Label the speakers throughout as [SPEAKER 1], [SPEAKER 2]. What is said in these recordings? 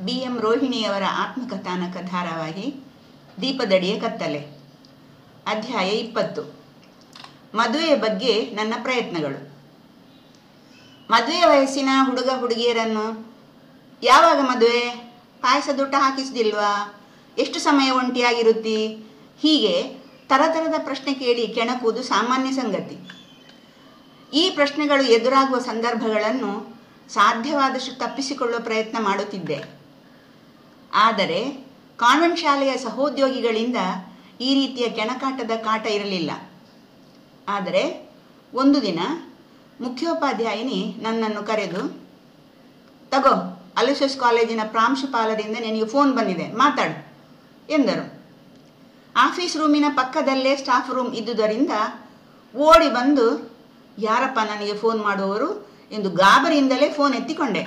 [SPEAKER 1] B M ರೋಹಿಣಿಯವರ ಆತ್ಮಕಥಾನಕ ಧಾರಾವಾಹಿ ದೀಪದಡಿಯ ಕತ್ತಲೆ ಅಧ್ಯಾಯ ಇಪ್ಪತ್ತು ಮದುವೆಯ ಬಗ್ಗೆ ನನ್ನ ಪ್ರಯತ್ನಗಳು ಮದುವೆ ವಯಸ್ಸಿನ ಹುಡುಗ ಹುಡುಗಿಯರನ್ನು ಯಾವಾಗ ಮದುವೆ ಪಾಯಸದೂಟ ಹಾಕಿಸ್ದಿಲ್ವಾ ಎಷ್ಟು ಸಮಯ ಒಂಟಿಯಾಗಿರುತ್ತಿ ಹೀಗೆ ತರತರದ ಪ್ರಶ್ನೆ ಕೇಳಿ ಕೆಣಕುವುದು ಸಾಮಾನ್ಯ ಸಂಗತಿ ಈ ಪ್ರಶ್ನೆಗಳು ಎದುರಾಗುವ ಸಂದರ್ಭಗಳನ್ನು ಸಾಧ್ಯವಾದಷ್ಟು ತಪ್ಪಿಸಿಕೊಳ್ಳುವ ಪ್ರಯತ್ನ ಮಾಡುತ್ತಿದ್ದೆ ಆದರೆ ಕಾನ್ವೆಂಟ್ ಶಾಲೆಯ ಸಹೋದ್ಯೋಗಿಗಳಿಂದ ಈ ರೀತಿಯ ಕೆಣಕಾಟದ ಕಾಟ ಇರಲಿಲ್ಲ ಆದರೆ ಒಂದು ದಿನ ಮುಖ್ಯೋಪಾಧ್ಯಾಯಿನಿ ನನ್ನನ್ನು ಕರೆದು ತಗೋ ಅಲೋಸಿಯಸ್ ಕಾಲೇಜಿನ ಪ್ರಾಂಶುಪಾಲರಿಂದ ನಿನಗೆ ಫೋನ್ ಬಂದಿದೆ ಮಾತಾಡು ಎಂದರು ಆಫೀಸ್ ರೂಮಿನ ಪಕ್ಕದಲ್ಲೇ ಸ್ಟಾಫ್ ರೂಮ್ ಇದ್ದುದರಿಂದ ಓಡಿ ಬಂದು ಯಾರಪ್ಪ ನನಗೆ ಫೋನ್ ಮಾಡುವವರು ಎಂದು ಗಾಬರಿಯಿಂದಲೇ ಫೋನ್ ಎತ್ತಿಕೊಂಡೆ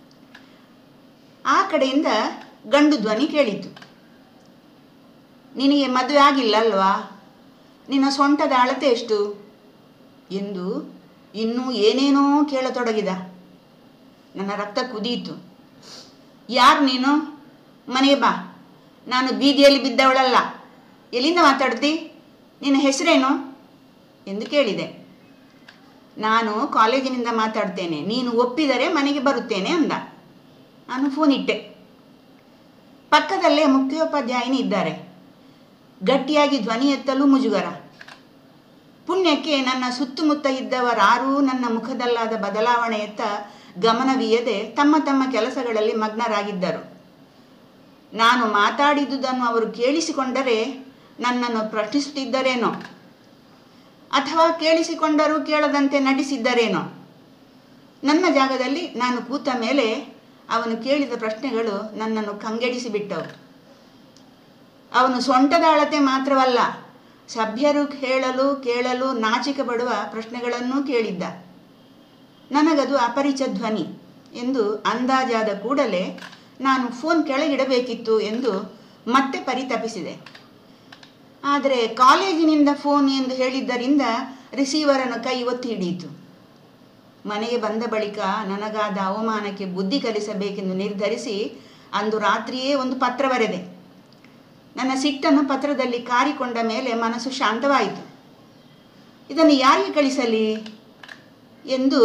[SPEAKER 1] ಆ ಕಡೆಯಿಂದ ಗಂಡು ಧ್ವನಿ ಕೇಳಿತು ನಿನಗೆ ಮದುವೆ ಆಗಿಲ್ಲ ಅಲ್ವಾ ನಿನ್ನ ಸೊಂಟದ ಅಳತೆ ಎಷ್ಟು ಎಂದು ಇನ್ನೂ ಏನೇನೋ ಕೇಳತೊಡಗಿದ ನನ್ನ ರಕ್ತ ಕುದೀತು ಯಾರು ನೀನು ಮನೆಗೆ ಬಾ ನಾನು ಬೀದಿಯಲ್ಲಿ ಬಿದ್ದವಳಲ್ಲ ಎಲ್ಲಿಂದ ಮಾತಾಡ್ತಿ ನಿನ್ನ ಹೆಸರೇನು ಎಂದು ಕೇಳಿದೆ ನಾನು ಕಾಲೇಜಿನಿಂದ ಮಾತಾಡ್ತೇನೆ ನೀನು ಒಪ್ಪಿದರೆ ಮನೆಗೆ ಬರುತ್ತೇನೆ ಅಂದ ನಾನು ಫೋನ್ ಇಟ್ಟೆ ಪಕ್ಕದಲ್ಲೇ ಮುಖ್ಯೋಪಾಧ್ಯಾಯಿನಿ ಇದ್ದಾರೆ ಗಟ್ಟಿಯಾಗಿ ಧ್ವನಿ ಎತ್ತಲು ಮುಜುಗರ ಪುಣ್ಯಕ್ಕೆ ನನ್ನ ಸುತ್ತಮುತ್ತ ಇದ್ದವರಾರೂ ನನ್ನ ಮುಖದಲ್ಲಾದ ಬದಲಾವಣೆಯತ್ತ ಗಮನವೀಯದೆ ತಮ್ಮ ತಮ್ಮ ಕೆಲಸಗಳಲ್ಲಿ ಮಗ್ನರಾಗಿದ್ದರು ನಾನು ಮಾತಾಡಿದುದನ್ನು ಅವರು ಕೇಳಿಸಿಕೊಂಡರೆ ನನ್ನನ್ನು ಪ್ರಶ್ನಿಸುತ್ತಿದ್ದರೇನೋ ಅಥವಾ ಕೇಳಿಸಿಕೊಂಡರೂ ಕೇಳದಂತೆ ನಟಿಸಿದ್ದರೇನೋ ನನ್ನ ಜಾಗದಲ್ಲಿ ನಾನು ಕೂತ ಮೇಲೆ ಅವನು ಕೇಳಿದ ಪ್ರಶ್ನೆಗಳು ನನ್ನನ್ನು ಕಂಗೆಡಿಸಿಬಿಟ್ಟವು ಅವನು ಸೊಂಟದ ಅಳತೆ ಮಾತ್ರವಲ್ಲ ಸಭ್ಯರು ಹೇಳಲು ಕೇಳಲು ನಾಚಿಕೆ ಪಡುವ ಪ್ರಶ್ನೆಗಳನ್ನೂ ಕೇಳಿದ್ದ ನನಗದು ಅಪರಿಚ ಧ್ವನಿ ಎಂದು ಅಂದಾಜಾದ ಕೂಡಲೇ ನಾನು ಫೋನ್ ಕೆಳಗಿಡಬೇಕಿತ್ತು ಎಂದು ಮತ್ತೆ ಪರಿತಪಿಸಿದೆ ಆದರೆ ಕಾಲೇಜಿನಿಂದ ಫೋನ್ ಎಂದು ಹೇಳಿದ್ದರಿಂದ ರಿಸೀವರನ್ನು ಕೈ ಒತ್ತಿ ಹಿಡಿಯಿತು ಮನೆಗೆ ಬಂದ ಬಳಿಕ ನನಗಾದ ಅವಮಾನಕ್ಕೆ ಬುದ್ಧಿ ಕಲಿಸಬೇಕೆಂದು ನಿರ್ಧರಿಸಿ ಅಂದು ರಾತ್ರಿಯೇ ಒಂದು ಪತ್ರ ಬರೆದೆ ನನ್ನ ಸಿಟ್ಟನ್ನು ಪತ್ರದಲ್ಲಿ ಕಾರಿಕೊಂಡ ಮೇಲೆ ಮನಸ್ಸು ಶಾಂತವಾಯಿತು ಇದನ್ನು ಯಾರಿಗೆ ಕಳಿಸಲಿ ಎಂದು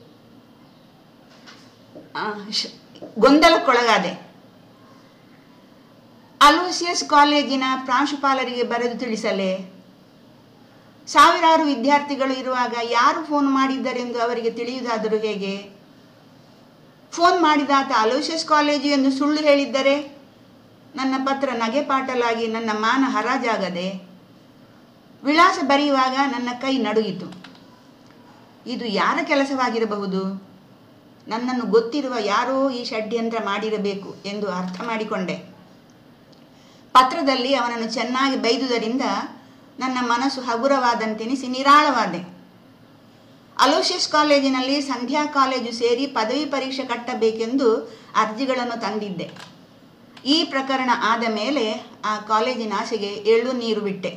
[SPEAKER 1] ಗೊಂದಲಕ್ಕೊಳಗಾದೆ ಅಲೋಸಿಯಸ್ ಕಾಲೇಜಿನ ಪ್ರಾಂಶುಪಾಲರಿಗೆ ಬರೆದು ತಿಳಿಸಲೇ ಸಾವಿರಾರು ವಿದ್ಯಾರ್ಥಿಗಳು ಇರುವಾಗ ಯಾರು ಫೋನ್ ಮಾಡಿದ್ದರೆಂದು ಅವರಿಗೆ ತಿಳಿಯುವುದಾದರೂ ಹೇಗೆ ಫೋನ್ ಮಾಡಿದಾತ ಅಲೋಸಿಯಸ್ ಕಾಲೇಜು ಎಂದು ಸುಳ್ಳು ಹೇಳಿದ್ದರೆ ನನ್ನ ಪತ್ರ ನಗೆಪಾಟಲಾಗಿ ನನ್ನ ಮಾನ ಹರಾಜಾಗದೆ ವಿಳಾಸ ಬರೆಯುವಾಗ ನನ್ನ ಕೈ ನಡುಗಿತು ಇದು ಯಾರ ಕೆಲಸವಾಗಿರಬಹುದು ನನ್ನನ್ನು ಗೊತ್ತಿರುವ ಯಾರೋ ಈ ಷಡ್ಯಂತ್ರ ಮಾಡಿರಬೇಕು ಎಂದು ಅರ್ಥ ಮಾಡಿಕೊಂಡೆ ಪತ್ರದಲ್ಲಿ ಅವನನ್ನು ಚೆನ್ನಾಗಿ ಬೈದುದರಿಂದ ನನ್ನ ಮನಸ್ಸು ಹಗುರವಾದಂತೆನಿಸಿ ನಿರಾಳವಾದೆ ಅಲೋಸಿಯಸ್ ಕಾಲೇಜಿನಲ್ಲಿ ಸಂಧ್ಯಾ ಕಾಲೇಜು ಸೇರಿ ಪದವಿ ಪರೀಕ್ಷೆ ಕಟ್ಟಬೇಕೆಂದು ಅರ್ಜಿಗಳನ್ನು ತಂದಿದ್ದೆ ಈ ಪ್ರಕರಣ ಆದ ಮೇಲೆ ಆ ಕಾಲೇಜಿನ ಆಸೆಗೆ ಎಳ್ಳು ನೀರು ಬಿಟ್ಟೆ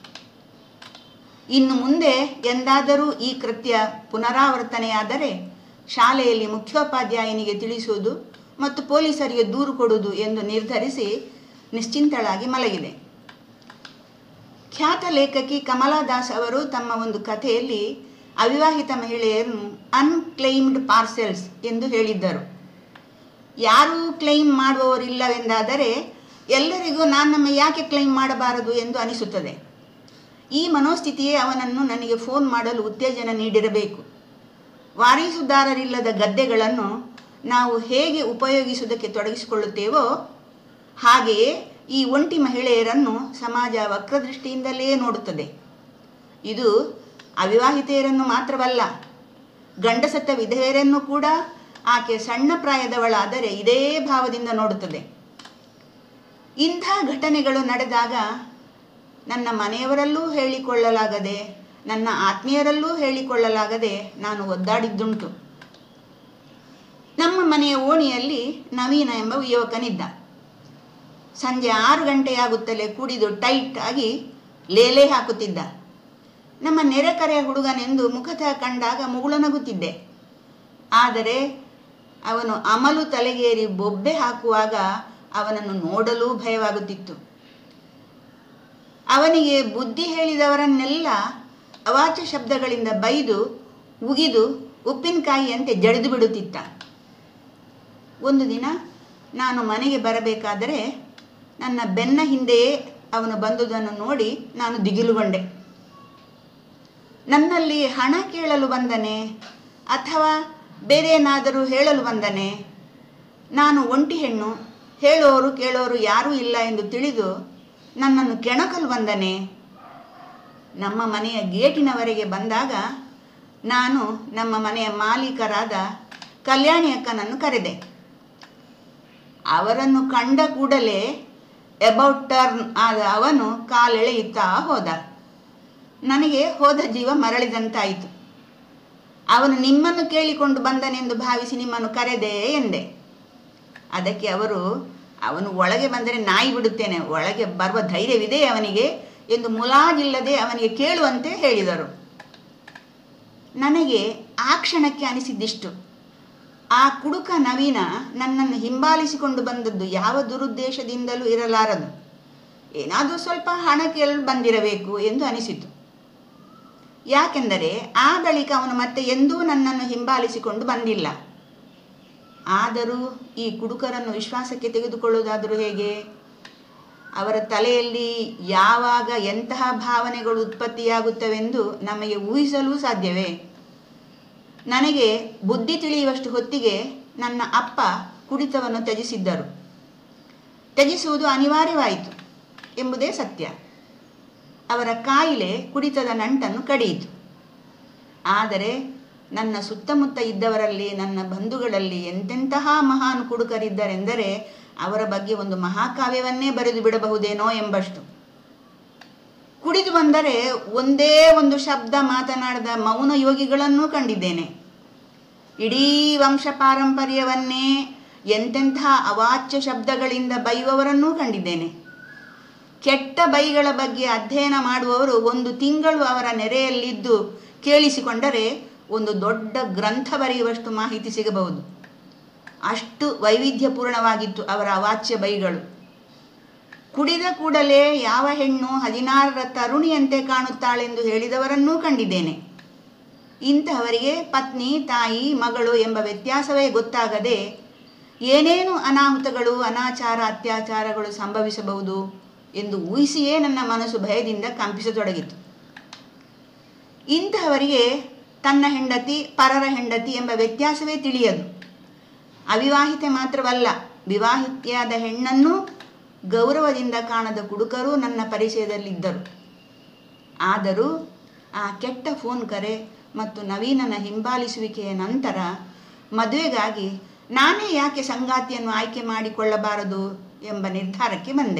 [SPEAKER 1] ಇನ್ನು ಮುಂದೆ ಎಂದಾದರೂ ಈ ಕೃತ್ಯ ಪುನರಾವರ್ತನೆಯಾದರೆ ಶಾಲೆಯಲ್ಲಿ ಮುಖ್ಯೋಪಾಧ್ಯಾಯನಿಗೆ ತಿಳಿಸುವುದು ಮತ್ತು ಪೊಲೀಸರಿಗೆ ದೂರು ಕೊಡುವುದು ಎಂದು ನಿರ್ಧರಿಸಿ ನಿಶ್ಚಿಂತಳಾಗಿ ಮಲಗಿದೆ ಖ್ಯಾತ ಲೇಖಕಿ ಕಮಲಾ ದಾಸ್ ಅವರು ತಮ್ಮ ಒಂದು ಕಥೆಯಲ್ಲಿ ಅವಿವಾಹಿತ ಮಹಿಳೆಯರನ್ನು ಅನ್ಕ್ಲೈಮ್ಡ್ ಪಾರ್ಸೆಲ್ಸ್ ಎಂದು ಹೇಳಿದ್ದರು ಯಾರೂ ಕ್ಲೈಮ್ ಮಾಡುವವರಿಲ್ಲವೆಂದಾದರೆ ಎಲ್ಲರಿಗೂ ನಾನಮ್ಮ ಯಾಕೆ ಕ್ಲೈಮ್ ಮಾಡಬಾರದು ಎಂದು ಅನಿಸುತ್ತದೆ ಈ ಮನೋಸ್ಥಿತಿಯೇ ಅವನನ್ನು ನನಗೆ ಫೋನ್ ಮಾಡಲು ಉತ್ತೇಜನ ನೀಡಿರಬೇಕು ವಾರೀಸುದಾರರಿಲ್ಲದ ಗದ್ದೆಗಳನ್ನು ನಾವು ಹೇಗೆ ಉಪಯೋಗಿಸುವುದಕ್ಕೆ ತೊಡಗಿಸಿಕೊಳ್ಳುತ್ತೇವೋ ಹಾಗೆಯೇ ಈ ಒಂಟಿ ಮಹಿಳೆಯರನ್ನು ಸಮಾಜ ವಕ್ರದೃಷ್ಟಿಯಿಂದಲೇ ನೋಡುತ್ತದೆ ಇದು ಅವಿವಾಹಿತೆಯರನ್ನು ಮಾತ್ರವಲ್ಲ ಗಂಡಸತ್ತ ವಿಧವೆಯರನ್ನು ಕೂಡ ಆಕೆ ಸಣ್ಣ ಪ್ರಾಯದವಳಾದರೆ ಇದೇ ಭಾವದಿಂದ ನೋಡುತ್ತದೆ ಇಂಥ ಘಟನೆಗಳು ನಡೆದಾಗ ನನ್ನ ಮನೆಯವರಲ್ಲೂ ಹೇಳಿಕೊಳ್ಳಲಾಗದೆ ನನ್ನ ಆತ್ಮೀಯರಲ್ಲೂ ಹೇಳಿಕೊಳ್ಳಲಾಗದೆ ನಾನು ಒದ್ದಾಡಿದ್ದುಂಟು ನಮ್ಮ ಮನೆಯ ಓಣಿಯಲ್ಲಿ ನವೀನ ಎಂಬ ಯುವಕನಿದ್ದ ಸಂಜೆ ಆರು ಗಂಟೆಯಾಗುತ್ತಲೇ ಕುಡಿದು ಟೈಟ್ ಆಗಿ ಲೇಲೆ ಹಾಕುತ್ತಿದ್ದ ನಮ್ಮ ನೆರೆಕರೆಯ ಹುಡುಗನೆಂದು ಮುಖತಃ ಕಂಡಾಗ ಮುಗುಳು ನಗುತ್ತಿದ್ದೆ ಆದರೆ ಅವನು ಅಮಲು ತಲೆಗೇರಿ ಬೊಬ್ಬೆ ಹಾಕುವಾಗ ಅವನನ್ನು ನೋಡಲೂ ಭಯವಾಗುತ್ತಿತ್ತು ಅವನಿಗೆ ಬುದ್ಧಿ ಹೇಳಿದವರನ್ನೆಲ್ಲ ಅವಾಚ್ಯ ಶಬ್ದಗಳಿಂದ ಬೈದು ಉಗಿದು ಉಪ್ಪಿನಕಾಯಿಯಂತೆ ಜಡಿದು ಬಿಡುತ್ತಿತ್ತ ಒಂದು ದಿನ ನಾನು ಮನೆಗೆ ಬರಬೇಕಾದರೆ ನನ್ನ ಬೆನ್ನ ಹಿಂದೆಯೇ ಅವನು ಬಂದುದನ್ನು ನೋಡಿ ನಾನು ದಿಗಿಲುಗೊಂಡೆ ನನ್ನಲ್ಲಿ ಹಣ ಕೇಳಲು ಬಂದನೆ ಅಥವಾ ಬೇರೇನಾದರೂ ಹೇಳಲು ಬಂದನೆ ನಾನು ಒಂಟಿ ಹೆಣ್ಣು ಹೇಳೋರು ಕೇಳೋರು ಯಾರೂ ಇಲ್ಲ ಎಂದು ತಿಳಿದು ನನ್ನನ್ನು ಕೆಣಕಲು ಬಂದನೆ ನಮ್ಮ ಮನೆಯ ಗೇಟಿನವರೆಗೆ ಬಂದಾಗ ನಾನು ನಮ್ಮ ಮನೆಯ ಮಾಲೀಕರಾದ ಕಲ್ಯಾಣಿ ಅಕ್ಕನನ್ನು ಕರೆದೆ ಅವರನ್ನು ಕಂಡ ಕೂಡಲೇ ಎಬೌಟ್ ಟರ್ನ್ ಆದ ಅವನು ಕಾಲೆಳೆಯುತ್ತಾ ಹೋದ ನನಗೆ ಹೋದ ಜೀವ ಮರಳಿದಂತಾಯಿತು ಅವನು ನಿಮ್ಮನ್ನು ಕೇಳಿಕೊಂಡು ಬಂದನೆಂದು ಭಾವಿಸಿ ನಿಮ್ಮನ್ನು ಕರೆದೆ ಎಂದೆ ಅದಕ್ಕೆ ಅವರು ಅವನು ಒಳಗೆ ಬಂದರೆ ನಾಯಿ ಬಿಡುತ್ತೇನೆ ಒಳಗೆ ಬರುವ ಧೈರ್ಯವಿದೆ ಅವನಿಗೆ ಎಂದು ಮುಲಾಜಿಲ್ಲದೆ ಅವನಿಗೆ ಕೇಳುವಂತೆ ಹೇಳಿದರು ನನಗೆ ಆ ಕ್ಷಣಕ್ಕೆ ಅನಿಸಿದ್ದಿಷ್ಟು ಆ ಕುಡುಕ ನವೀನ ನನ್ನನ್ನು ಹಿಂಬಾಲಿಸಿಕೊಂಡು ಬಂದದ್ದು ಯಾವ ದುರುದ್ದೇಶದಿಂದಲೂ ಇರಲಾರದು ಏನಾದರೂ ಸ್ವಲ್ಪ ಹಣ ಕೇಳಲು ಬಂದಿರಬೇಕು ಎಂದು ಅನಿಸಿತು ಯಾಕೆಂದರೆ ಆ ಬಳಿಕ ಅವನು ಮತ್ತೆ ಎಂದೂ ನನ್ನನ್ನು ಹಿಂಬಾಲಿಸಿಕೊಂಡು ಬಂದಿಲ್ಲ ಆದರೂ ಈ ಕುಡುಕರನ್ನು ವಿಶ್ವಾಸಕ್ಕೆ ತೆಗೆದುಕೊಳ್ಳುವುದಾದರೂ ಹೇಗೆ ಅವರ ತಲೆಯಲ್ಲಿ ಯಾವಾಗ ಎಂತಹ ಭಾವನೆಗಳು ಉತ್ಪತ್ತಿಯಾಗುತ್ತವೆಂದು ನಮಗೆ ಊಹಿಸಲೂ ಸಾಧ್ಯವೇ ನನಗೆ ಬುದ್ಧಿ ತಿಳಿಯುವಷ್ಟು ಹೊತ್ತಿಗೆ ನನ್ನ ಅಪ್ಪ ಕುಡಿತವನ್ನು ತ್ಯಜಿಸಿದ್ದರು ತ್ಯಜಿಸುವುದು ಅನಿವಾರ್ಯವಾಯಿತು ಎಂಬುದೇ ಸತ್ಯ ಅವರ ಕಾಯಿಲೆ ಕುಡಿತದ ನಂಟನ್ನು ಕಡಿಯಿತು ಆದರೆ ನನ್ನ ಸುತ್ತಮುತ್ತ ಇದ್ದವರಲ್ಲಿ ನನ್ನ ಬಂಧುಗಳಲ್ಲಿ ಎಂತೆಂತಹ ಮಹಾನ್ ಕುಡುಕರಿದ್ದರೆಂದರೆ ಅವರ ಬಗ್ಗೆ ಒಂದು ಮಹಾಕಾವ್ಯವನ್ನೇ ಬರೆದು ಬಿಡಬಹುದೇನೋ ಎಂಬಷ್ಟು ಕುಡಿದು ಬಂದರೆ ಒಂದೇ ಒಂದು ಶಬ್ದ ಮಾತನಾಡದ ಮೌನ ಯೋಗಿಗಳನ್ನೂ ಕಂಡಿದ್ದೇನೆ ಇಡೀ ವಂಶ ಪಾರಂಪರ್ಯವನ್ನೇ ಎಂತೆಂಥ ಅವಾಚ್ಯ ಶಬ್ದಗಳಿಂದ ಬೈಯುವವರನ್ನೂ ಕಂಡಿದ್ದೇನೆ ಕೆಟ್ಟ ಬೈಗಳ ಬಗ್ಗೆ ಅಧ್ಯಯನ ಮಾಡುವವರು ಒಂದು ತಿಂಗಳು ಅವರ ನೆರೆಯಲ್ಲಿದ್ದು ಕೇಳಿಸಿಕೊಂಡರೆ ಒಂದು ದೊಡ್ಡ ಗ್ರಂಥ ಬರೆಯುವಷ್ಟು ಮಾಹಿತಿ ಸಿಗಬಹುದು ಅಷ್ಟು ವೈವಿಧ್ಯಪೂರ್ಣವಾಗಿತ್ತು ಅವರ ಅವಾಚ್ಯ ಬೈಗಳು ಕುಡಿದ ಕೂಡಲೇ ಯಾವ ಹೆಣ್ಣು ಹದಿನಾರರ ತರುಣಿಯಂತೆ ಕಾಣುತ್ತಾಳೆಂದು ಹೇಳಿದವರನ್ನೂ ಕಂಡಿದ್ದೇನೆ ಇಂತಹವರಿಗೆ ಪತ್ನಿ ತಾಯಿ ಮಗಳು ಎಂಬ ವ್ಯತ್ಯಾಸವೇ ಗೊತ್ತಾಗದೆ ಏನೇನು ಅನಾಹುತಗಳು ಅನಾಚಾರ ಅತ್ಯಾಚಾರಗಳು ಸಂಭವಿಸಬಹುದು ಎಂದು ಊಹಿಸಿಯೇ ನನ್ನ ಮನಸ್ಸು ಭಯದಿಂದ ಕಂಪಿಸತೊಡಗಿತು ಇಂತಹವರಿಗೆ ತನ್ನ ಹೆಂಡತಿ ಪರರ ಹೆಂಡತಿ ಎಂಬ ವ್ಯತ್ಯಾಸವೇ ತಿಳಿಯದು ಅವಿವಾಹಿತೆ ಮಾತ್ರವಲ್ಲ ವಿವಾಹಿತೆಯಾದ ಹೆಣ್ಣನ್ನು ಗೌರವದಿಂದ ಕಾಣದ ಕುಡುಕರು ನನ್ನ ಪರಿಚಯದಲ್ಲಿದ್ದರು ಆದರೂ ಆ ಕೆಟ್ಟ ಫೋನ್ ಕರೆ ಮತ್ತು ನವೀನನ ಹಿಂಬಾಲಿಸುವಿಕೆಯ ನಂತರ ಮದುವೆಗಾಗಿ ನಾನೇ ಯಾಕೆ ಸಂಗಾತಿಯನ್ನು ಆಯ್ಕೆ ಮಾಡಿಕೊಳ್ಳಬಾರದು ಎಂಬ ನಿರ್ಧಾರಕ್ಕೆ ಬಂದೆ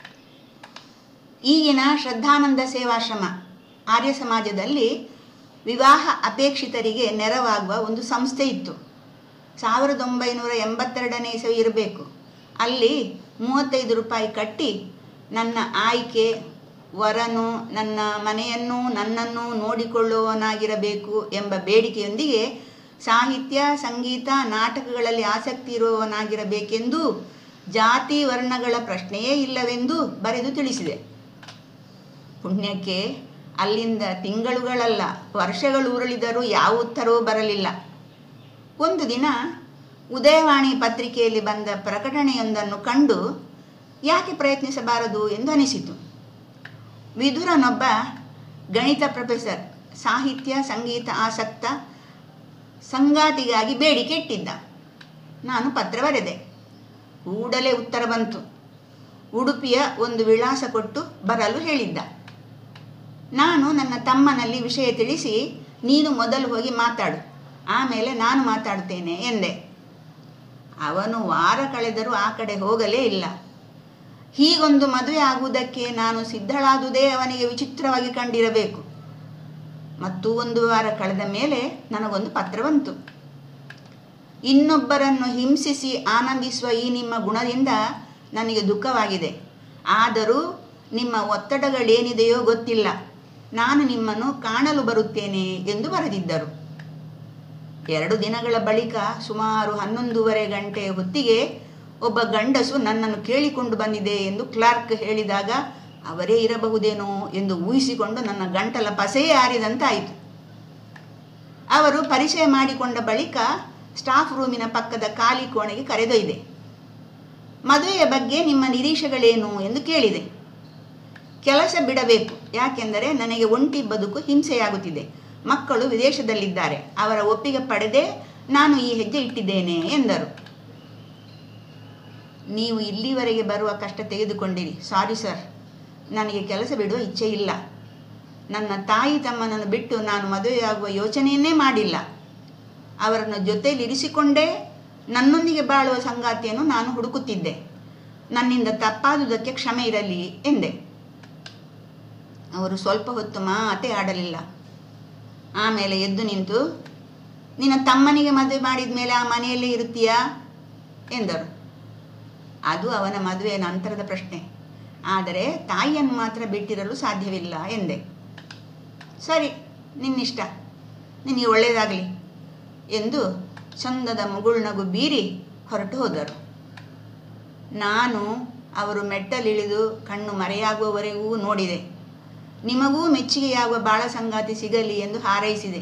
[SPEAKER 1] ಈಗಿನ ಶ್ರದ್ಧಾನಂದ ಸೇವಾಶ್ರಮ ಆರ್ಯ ಸಮಾಜದಲ್ಲಿ ವಿವಾಹ ಅಪೇಕ್ಷಿತರಿಗೆ ನೆರವಾಗುವ ಒಂದು ಸಂಸ್ಥೆ ಇತ್ತು ಸಾವಿರದ ಒಂಬೈನೂರ ಎಂಬತ್ತೆರಡನೇ ಇಸವಿ ಇರಬೇಕು ಅಲ್ಲಿ ಮೂವತ್ತೈದು ರೂಪಾಯಿ ಕಟ್ಟಿ ನನ್ನ ಆಯ್ಕೆ ವರನು ನನ್ನ ಮನೆಯನ್ನು ನನ್ನನ್ನು ನೋಡಿಕೊಳ್ಳುವವನಾಗಿರಬೇಕು ಎಂಬ ಬೇಡಿಕೆಯೊಂದಿಗೆ ಸಾಹಿತ್ಯ ಸಂಗೀತ ನಾಟಕಗಳಲ್ಲಿ ಆಸಕ್ತಿ ಇರುವವನಾಗಿರಬೇಕೆಂದು ಜಾತಿ ವರ್ಣಗಳ ಪ್ರಶ್ನೆಯೇ ಇಲ್ಲವೆಂದು ಬರೆದು ತಿಳಿಸಿದೆ ಪುಣ್ಯಕ್ಕೆ ಅಲ್ಲಿಂದ ತಿಂಗಳುಗಳಲ್ಲ ವರ್ಷಗಳು ಉರುಳಿದರೂ ಯಾವ ಉತ್ತರವೂ ಬರಲಿಲ್ಲ ಒಂದು ದಿನ ಉದಯವಾಣಿ ಪತ್ರಿಕೆಯಲ್ಲಿ ಬಂದ ಪ್ರಕಟಣೆಯೊಂದನ್ನು ಕಂಡು ಯಾಕೆ ಪ್ರಯತ್ನಿಸಬಾರದು ಎಂದು ಅನಿಸಿತು ವಿದುರನೊಬ್ಬ ಗಣಿತ ಪ್ರೊಫೆಸರ್ ಸಾಹಿತ್ಯ ಸಂಗೀತ ಆಸಕ್ತ ಸಂಗಾತಿಗಾಗಿ ಬೇಡಿಕೆ ಇಟ್ಟಿದ್ದ ನಾನು ಪತ್ರ ಬರೆದೆ ಕೂಡಲೇ ಉತ್ತರ ಬಂತು ಉಡುಪಿಯ ಒಂದು ವಿಳಾಸ ಕೊಟ್ಟು ಬರಲು ಹೇಳಿದ್ದ ನಾನು ನನ್ನ ತಮ್ಮನಲ್ಲಿ ವಿಷಯ ತಿಳಿಸಿ ನೀನು ಮೊದಲು ಹೋಗಿ ಮಾತಾಡು ಆಮೇಲೆ ನಾನು ಮಾತಾಡ್ತೇನೆ ಎಂದೆ ಅವನು ವಾರ ಕಳೆದರೂ ಆ ಕಡೆ ಹೋಗಲೇ ಇಲ್ಲ ಹೀಗೊಂದು ಮದುವೆ ಆಗುವುದಕ್ಕೆ ನಾನು ಸಿದ್ಧಳಾದುದೇ ಅವನಿಗೆ ವಿಚಿತ್ರವಾಗಿ ಕಂಡಿರಬೇಕು ಮತ್ತು ಒಂದು ವಾರ ಕಳೆದ ಮೇಲೆ ನನಗೊಂದು ಪತ್ರ ಬಂತು ಇನ್ನೊಬ್ಬರನ್ನು ಹಿಂಸಿಸಿ ಆನಂದಿಸುವ ಈ ನಿಮ್ಮ ಗುಣದಿಂದ ನನಗೆ ದುಃಖವಾಗಿದೆ ಆದರೂ ನಿಮ್ಮ ಒತ್ತಡಗಳೇನಿದೆಯೋ ಗೊತ್ತಿಲ್ಲ ನಾನು ನಿಮ್ಮನ್ನು ಕಾಣಲು ಬರುತ್ತೇನೆ ಎಂದು ಬರೆದಿದ್ದರು ಎರಡು ದಿನಗಳ ಬಳಿಕ ಸುಮಾರು ಹನ್ನೊಂದೂವರೆ ಗಂಟೆ ಹೊತ್ತಿಗೆ ಒಬ್ಬ ಗಂಡಸು ನನ್ನನ್ನು ಕೇಳಿಕೊಂಡು ಬಂದಿದೆ ಎಂದು ಕ್ಲಾರ್ಕ್ ಹೇಳಿದಾಗ ಅವರೇ ಇರಬಹುದೇನೋ ಎಂದು ಊಹಿಸಿಕೊಂಡು ನನ್ನ ಗಂಟಲ ಪಸೆಯೇ ಆರಿದಂತಾಯಿತು ಅವರು ಪರಿಚಯ ಮಾಡಿಕೊಂಡ ಬಳಿಕ ಸ್ಟಾಫ್ ರೂಮಿನ ಪಕ್ಕದ ಖಾಲಿ ಕೋಣೆಗೆ ಕರೆದೊಯ್ದೆ ಮದುವೆಯ ಬಗ್ಗೆ ನಿಮ್ಮ ನಿರೀಕ್ಷೆಗಳೇನು ಎಂದು ಕೇಳಿದೆ ಕೆಲಸ ಬಿಡಬೇಕು ಯಾಕೆಂದರೆ ನನಗೆ ಒಂಟಿ ಬದುಕು ಹಿಂಸೆಯಾಗುತ್ತಿದೆ ಮಕ್ಕಳು ವಿದೇಶದಲ್ಲಿದ್ದಾರೆ ಅವರ ಒಪ್ಪಿಗೆ ಪಡೆದೇ ನಾನು ಈ ಹೆಜ್ಜೆ ಇಟ್ಟಿದ್ದೇನೆ ಎಂದರು ನೀವು ಇಲ್ಲಿವರೆಗೆ ಬರುವ ಕಷ್ಟ ತೆಗೆದುಕೊಂಡಿರಿ ಸಾರಿ ಸರ್ ನನಗೆ ಕೆಲಸ ಬಿಡುವ ಇಚ್ಛೆ ಇಲ್ಲ ನನ್ನ ತಾಯಿ ತಮ್ಮನನ್ನು ಬಿಟ್ಟು ನಾನು ಮದುವೆಯಾಗುವ ಯೋಚನೆಯನ್ನೇ ಮಾಡಿಲ್ಲ ಅವರನ್ನು ಜೊತೆಯಲ್ಲಿರಿಸಿಕೊಂಡೇ ನನ್ನೊಂದಿಗೆ ಬಾಳುವ ಸಂಗಾತಿಯನ್ನು ನಾನು ಹುಡುಕುತ್ತಿದ್ದೆ ನನ್ನಿಂದ ತಪ್ಪಾದುದಕ್ಕೆ ಕ್ಷಮೆ ಇರಲಿ ಎಂದೆ ಅವರು ಸ್ವಲ್ಪ ಹೊತ್ತು ಮಾತೇ ಆಡಲಿಲ್ಲ ಆಮೇಲೆ ಎದ್ದು ನಿಂತು ನಿನ್ನ ತಮ್ಮನಿಗೆ ಮದುವೆ ಮಾಡಿದ ಮೇಲೆ ಆ ಮನೆಯಲ್ಲೇ ಇರುತ್ತೀಯಾ ಎಂದರು ಅದು ಅವನ ಮದುವೆಯ ನಂತರದ ಪ್ರಶ್ನೆ ಆದರೆ ತಾಯಿಯನ್ನು ಮಾತ್ರ ಬಿಟ್ಟಿರಲು ಸಾಧ್ಯವಿಲ್ಲ ಎಂದೆ ಸರಿ ನಿನ್ನಿಷ್ಟ ನಿನಗೆ ಒಳ್ಳೆಯದಾಗಲಿ ಎಂದು ಚಂದದ ಮುಗುಳ್ನಗು ಬೀರಿ ಹೊರಟು ಹೋದರು ನಾನು ಅವರು ಮೆಟ್ಟಲಿಳಿದು ಕಣ್ಣು ಮರೆಯಾಗುವವರೆಗೂ ನೋಡಿದೆ ನಿಮಗೂ ಮೆಚ್ಚುಗೆಯಾಗುವ ಬಾಳ ಸಂಗಾತಿ ಸಿಗಲಿ ಎಂದು ಹಾರೈಸಿದೆ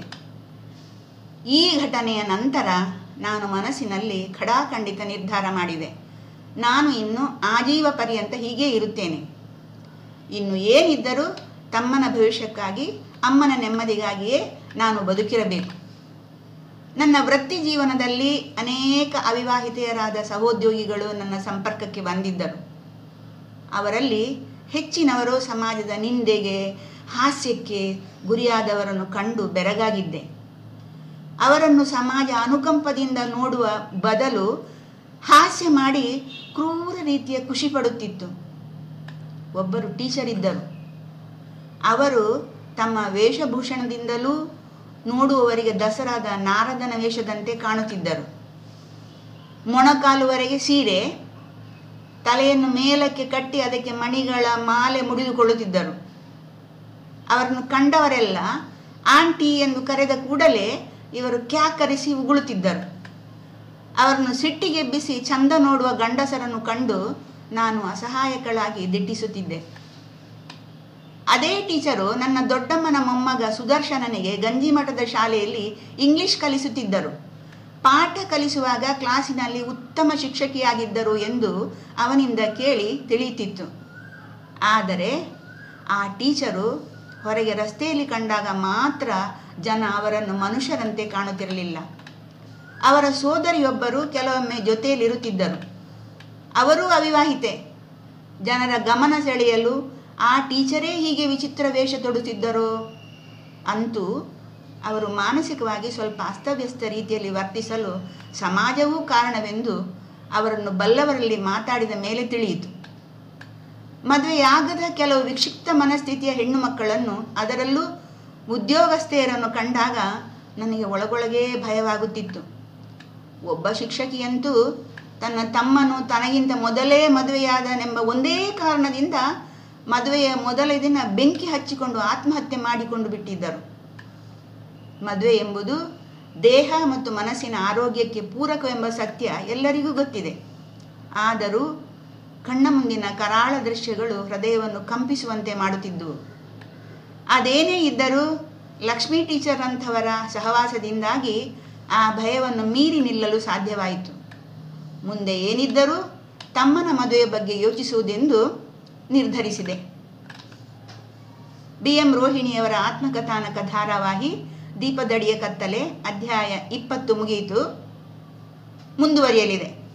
[SPEAKER 1] ಈ ಘಟನೆಯ ನಂತರ ನಾನು ಮನಸ್ಸಿನಲ್ಲಿ ಖಡಾಖಂಡಿತ ನಿರ್ಧಾರ ಮಾಡಿದೆ ನಾನು ಇನ್ನು ಆಜೀವ ಪರ್ಯಂತ ಹೀಗೇ ಇರುತ್ತೇನೆ ಇನ್ನು ಏನಿದ್ದರೂ ತಮ್ಮನ ಭವಿಷ್ಯಕ್ಕಾಗಿ ಅಮ್ಮನ ನೆಮ್ಮದಿಗಾಗಿಯೇ ನಾನು ಬದುಕಿರಬೇಕು ನನ್ನ ವೃತ್ತಿ ಜೀವನದಲ್ಲಿ ಅನೇಕ ಅವಿವಾಹಿತೆಯರಾದ ಸಹೋದ್ಯೋಗಿಗಳು ನನ್ನ ಸಂಪರ್ಕಕ್ಕೆ ಬಂದಿದ್ದರು ಅವರಲ್ಲಿ ಹೆಚ್ಚಿನವರು ಸಮಾಜದ ನಿಂದೆಗೆ ಹಾಸ್ಯಕ್ಕೆ ಗುರಿಯಾದವರನ್ನು ಕಂಡು ಬೆರಗಾಗಿದ್ದೆ ಅವರನ್ನು ಸಮಾಜ ಅನುಕಂಪದಿಂದ ನೋಡುವ ಬದಲು ಹಾಸ್ಯ ಮಾಡಿ ಕ್ರೂರ ರೀತಿಯ ಖುಷಿ ಪಡುತ್ತಿತ್ತು ಒಬ್ಬರು ಟೀಚರ್ ಇದ್ದರು ಅವರು ತಮ್ಮ ವೇಷಭೂಷಣದಿಂದಲೂ ನೋಡುವವರಿಗೆ ದಸರಾದ ನಾರದನ ವೇಷದಂತೆ ಕಾಣುತ್ತಿದ್ದರು ಮೊಣಕಾಲುವರೆಗೆ ಸೀರೆ ತಲೆಯನ್ನು ಮೇಲಕ್ಕೆ ಕಟ್ಟಿ ಅದಕ್ಕೆ ಮಣಿಗಳ ಮಾಲೆ ಮುಡಿದುಕೊಳ್ಳುತ್ತಿದ್ದರು ಅವರನ್ನು ಕಂಡವರೆಲ್ಲ ಆಂಟಿ ಎಂದು ಕರೆದ ಕೂಡಲೇ ಇವರು ಕ್ಯಾಕರಿಸಿ ಉಗುಳುತ್ತಿದ್ದರು ಅವರನ್ನು ಸಿಟ್ಟಿಗೆಬ್ಬಿಸಿ ಚಂದ ನೋಡುವ ಗಂಡಸರನ್ನು ಕಂಡು ನಾನು ಅಸಹಾಯಕಳಾಗಿ ದಿಟ್ಟಿಸುತ್ತಿದ್ದೆ ಅದೇ ಟೀಚರು ನನ್ನ ದೊಡ್ಡಮ್ಮನ ಮೊಮ್ಮಗ ಸುದರ್ಶನನಿಗೆ ಗಂಜಿಮಠದ ಶಾಲೆಯಲ್ಲಿ ಇಂಗ್ಲಿಷ್ ಕಲಿಸುತ್ತಿದ್ದರು ಪಾಠ ಕಲಿಸುವಾಗ ಕ್ಲಾಸಿನಲ್ಲಿ ಉತ್ತಮ ಶಿಕ್ಷಕಿಯಾಗಿದ್ದರು ಎಂದು ಅವನಿಂದ ಕೇಳಿ ತಿಳಿಯುತ್ತಿತ್ತು ಆದರೆ ಆ ಟೀಚರು ಹೊರಗೆ ರಸ್ತೆಯಲ್ಲಿ ಕಂಡಾಗ ಮಾತ್ರ ಜನ ಅವರನ್ನು ಮನುಷ್ಯರಂತೆ ಕಾಣುತ್ತಿರಲಿಲ್ಲ ಅವರ ಸೋದರಿಯೊಬ್ಬರು ಕೆಲವೊಮ್ಮೆ ಜೊತೆಯಲ್ಲಿರುತ್ತಿದ್ದರು ಅವರೂ ಅವಿವಾಹಿತೆ ಜನರ ಗಮನ ಸೆಳೆಯಲು ಆ ಟೀಚರೇ ಹೀಗೆ ವಿಚಿತ್ರ ವೇಷ ತೊಡುತ್ತಿದ್ದರೋ ಅಂತೂ ಅವರು ಮಾನಸಿಕವಾಗಿ ಸ್ವಲ್ಪ ಅಸ್ತವ್ಯಸ್ತ ರೀತಿಯಲ್ಲಿ ವರ್ತಿಸಲು ಸಮಾಜವೂ ಕಾರಣವೆಂದು ಅವರನ್ನು ಬಲ್ಲವರಲ್ಲಿ ಮಾತಾಡಿದ ಮೇಲೆ ತಿಳಿಯಿತು ಮದುವೆಯಾಗದ ಕೆಲವು ವಿಕ್ಷಿಪ್ತ ಮನಸ್ಥಿತಿಯ ಹೆಣ್ಣು ಮಕ್ಕಳನ್ನು ಅದರಲ್ಲೂ ಉದ್ಯೋಗಸ್ಥೆಯರನ್ನು ಕಂಡಾಗ ನನಗೆ ಒಳಗೊಳಗೇ ಭಯವಾಗುತ್ತಿತ್ತು ಒಬ್ಬ ಶಿಕ್ಷಕಿಯಂತೂ ತನ್ನ ತಮ್ಮನು ತನಗಿಂತ ಮೊದಲೇ ಮದುವೆಯಾದನೆಂಬ ಒಂದೇ ಕಾರಣದಿಂದ ಮದುವೆಯ ಮೊದಲ ದಿನ ಬೆಂಕಿ ಹಚ್ಚಿಕೊಂಡು ಆತ್ಮಹತ್ಯೆ ಮಾಡಿಕೊಂಡು ಬಿಟ್ಟಿದ್ದರು ಮದುವೆ ಎಂಬುದು ದೇಹ ಮತ್ತು ಮನಸ್ಸಿನ ಆರೋಗ್ಯಕ್ಕೆ ಪೂರಕವೆಂಬ ಸತ್ಯ ಎಲ್ಲರಿಗೂ ಗೊತ್ತಿದೆ ಆದರೂ ಕಣ್ಣ ಮುಂದಿನ ಕರಾಳ ದೃಶ್ಯಗಳು ಹೃದಯವನ್ನು ಕಂಪಿಸುವಂತೆ ಮಾಡುತ್ತಿದ್ದುವು ಅದೇನೇ ಇದ್ದರೂ ಲಕ್ಷ್ಮೀ ಟೀಚರ್ ಅಂಥವರ ಸಹವಾಸದಿಂದಾಗಿ ಆ ಭಯವನ್ನು ಮೀರಿ ನಿಲ್ಲಲು ಸಾಧ್ಯವಾಯಿತು ಮುಂದೆ ಏನಿದ್ದರೂ ತಮ್ಮನ ಮದುವೆ ಬಗ್ಗೆ ಯೋಚಿಸುವುದೆಂದು ನಿರ್ಧರಿಸಿದೆ ಬಿ ಎಂ ರೋಹಿಣಿಯವರ ಆತ್ಮಕಥಾನಕ ಧಾರಾವಾಹಿ ದೀಪದಡಿಯ ಕತ್ತಲೆ ಅಧ್ಯಾಯ ಇಪ್ಪತ್ತು ಮುಗಿಯಿತು ಮುಂದುವರಿಯಲಿದೆ